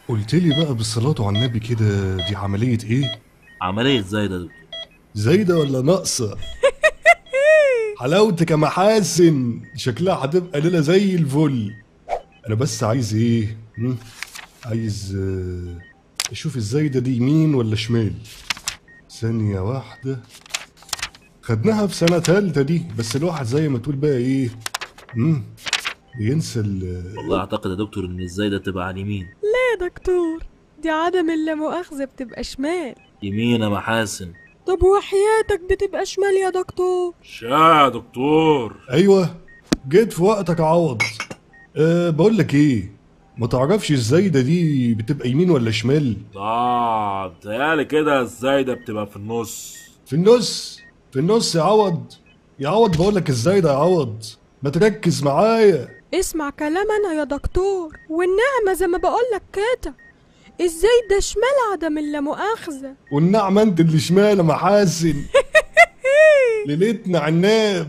قلت لي بقى بالصلاة على النبي كده دي عملية ايه؟ عملية زايدة يا دكتور زايدة ولا ناقصة؟ حلاوتك يا محاسن شكلها هتبقى ليلة زي الفل انا بس عايز ايه؟ هم؟ عايز آه، اشوف الزايدة دي يمين ولا شمال ثانية واحدة خدناها في سنة تالتة دي بس الواحد زي ما تقول بقى ايه؟ هم؟ بينسى ال والله اعتقد يا دكتور ان الزايدة تبقى على اليمين يا دكتور دي عدم اللامؤاخذة بتبقى شمال يمين يا محاسن طب وحياتك بتبقى شمال يا دكتور شا يا دكتور ايوه جيت في وقتك يا عوض أه بقول لك ايه ما تعرفش الزايده دي بتبقى يمين ولا شمال اه بتهيألي كده الزايدة بتبقى في النص في النص في النص يا عوض يا عوض بقول لك الزايده يا عوض ما تركز معايا اسمع كلام انا يا دكتور والنعمة زي ما بقولك كده ازاي ده شمال عدم اللامؤاخذة والنعمه انت اللي شمال يا محاسن ليلتنا عناب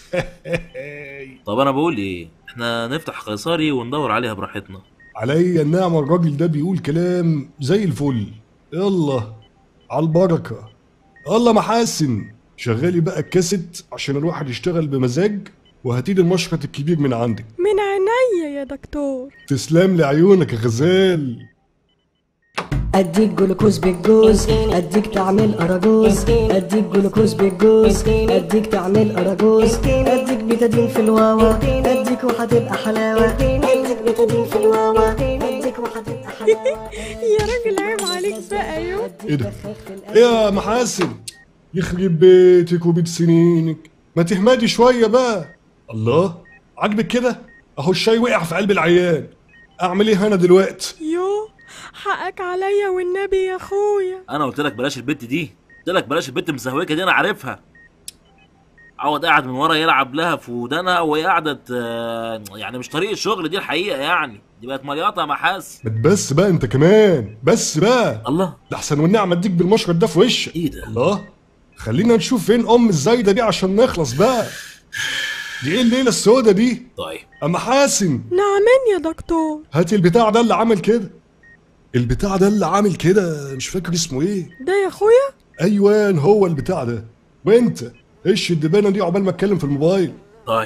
طب انا بقول ايه احنا نفتح قيصري وندور عليها براحتنا عليا النعمه الراجل ده بيقول كلام زي الفل يلا على البركه يلا محاسن شغالي بقى الكاسيت عشان الواحد يشتغل بمزاج وهاتيلي المشرط الكبير من عندك من عينيا يا دكتور تسلم لي عيونك يا غزال اديك جلوكوز بالجوز اديك تعمل اراجوز اديك جلوكوز بالجوز اديك تعمل اراجوز اديك بيتادين في الواوا اديك وهتبقى حلاوه اديك بيتادين في الواوا اديك وهتبقى حلاوه يا راجل عيب عليك بقى يو ايه ده ايه يا محاسن يخرب بيتك وبيت سنينك ما تهمدي شويه بقى الله عاجبك كده اهو الشاي وقع في قلب العيان اعمل ايه انا دلوقتي يو حقك عليا والنبي يا اخويا انا قلت لك بلاش البت دي قلت لك بلاش البت المسهوكه دي انا عارفها عوض قاعد من ورا يلعب لها في ودانها وهي قاعده ت- يعني مش طريق الشغل دي الحقيقه يعني دي بقت مليطه يا محاس ما بس بقى انت كمان بس بقى الله ده احسن والنعمه اديك بالمشرط ده في وشك ايه ده الله خلينا نشوف فين ام الزايده دي عشان نخلص بقى دي ايه الليله السودة دي طيب اما حاسن نعمين يا دكتور هاتي البتاع ده اللي عامل كده البتاع ده اللي عامل كده مش فاكر اسمه ايه ده يا اخويا ايوان هو البتاع ده وانت ايش الدبانه دي عقبال ما اتكلم في الموبايل طيب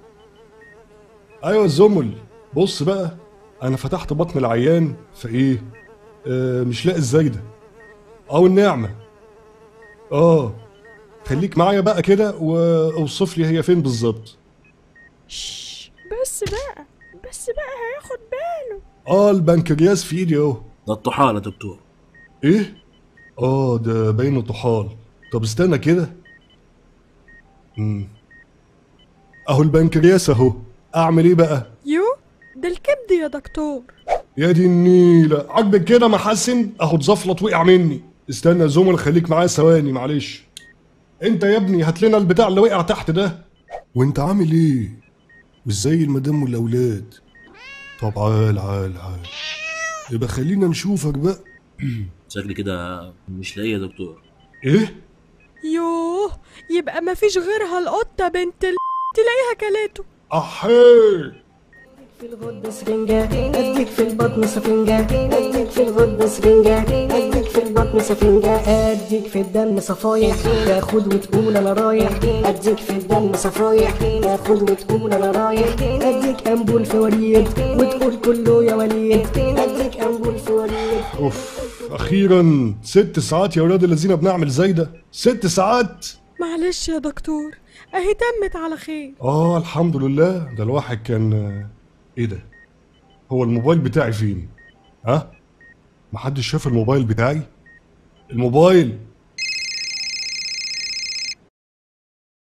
ايوه الزمل بص بقى انا فتحت بطن العيان فايه آه مش لاقي الزايده او النعمه اه خليك معايا بقى كده واوصف لي هي فين بالظبط شش بس بقى بس بقى هياخد باله اه البنكرياس في ايدي اهو ده الطحال يا دكتور ايه اه ده باينه طحال طب استنى كده مم. اهو البنكرياس اهو اعمل ايه بقى يو ده الكبد يا دكتور يا دي النيلة عاجبك كده محسن اهو اتزفلط وقع مني استنى يا زمل خليك معايا ثواني معلش انت يا ابني هات لنا البتاع اللي وقع تحت ده وانت عامل ايه مش زي المدام والاولاد طب عال عال عال يبقى خلينا نشوفك بقى شكلي كده مش لاقيه يا دكتور ايه يوه يبقى مفيش غيرها القطة بنت ال... تلاقيها كلاته احي في الغد سرنجة اديك في البطن سفنجة اديك في الغد سرنجة اديك في البطن سفنجة اديك في الدم صفايح تاخد وتقول انا رايح اديك في الدم صفايح تاخد وتقول انا رايح اديك انبول في وريد وتقول كله يا وليد اديك انبول في وريد اوف اخيرا ست ساعات يا ولاد الذين بنعمل زي ده ست ساعات معلش يا دكتور اهي تمت على خير اه الحمد لله ده الواحد كان ايه ده هو الموبايل بتاعي فين ها محدش شاف الموبايل بتاعي الموبايل